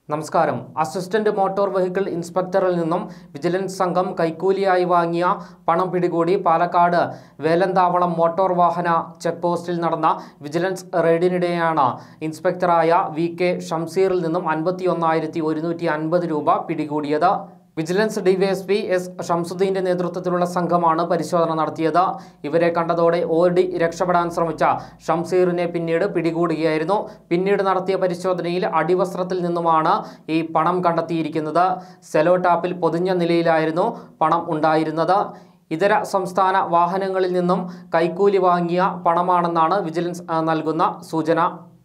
നമസ്കാരം assistant motor vehicle ഇൻസ്പെക്ടറിൽ നിന്നും vigilance സംഘം കൈക്കൂലിയായി വാങ്ങിയ പണം പിടികൂടി പാലക്കാട് വേലന്താവളം മോട്ടോർ വാഹന ചെക്ക് പോസ്റ്റിൽ നടന്ന വിജിലൻസ് റെയ്ഡിനിടെയാണ് ഇൻസ്പെക്ടറായ വി കെ ഷംസീറിൽ നിന്നും അൻപത്തി ഒന്നായിരത്തി ഒരുന്നൂറ്റി അൻപത് രൂപ പിടികൂടിയത് വിജിലൻസ് ഡിവൈഎസ്പി എസ് ഷംസുദ്ദീന്റെ നേതൃത്വത്തിലുള്ള സംഘമാണ് പരിശോധന നടത്തിയത് ഇവരെ കണ്ടതോടെ ഓടി രക്ഷപ്പെടാൻ ശ്രമിച്ച ഷംസീറിനെ പിന്നീട് പിടികൂടുകയായിരുന്നു പിന്നീട് നടത്തിയ പരിശോധനയിൽ അടിവസ്ത്രത്തിൽ നിന്നുമാണ് ഈ പണം കണ്ടെത്തിയിരിക്കുന്നത് സെലോ ടാപ്പിൽ പൊതിഞ്ഞ നിലയിലായിരുന്നു പണം ഉണ്ടായിരുന്നത് ഇതര സംസ്ഥാന വാഹനങ്ങളിൽ നിന്നും കൈക്കൂലി വാങ്ങിയ പണമാണെന്നാണ് വിജിലൻസ് ആ, നൽകുന്ന സൂചന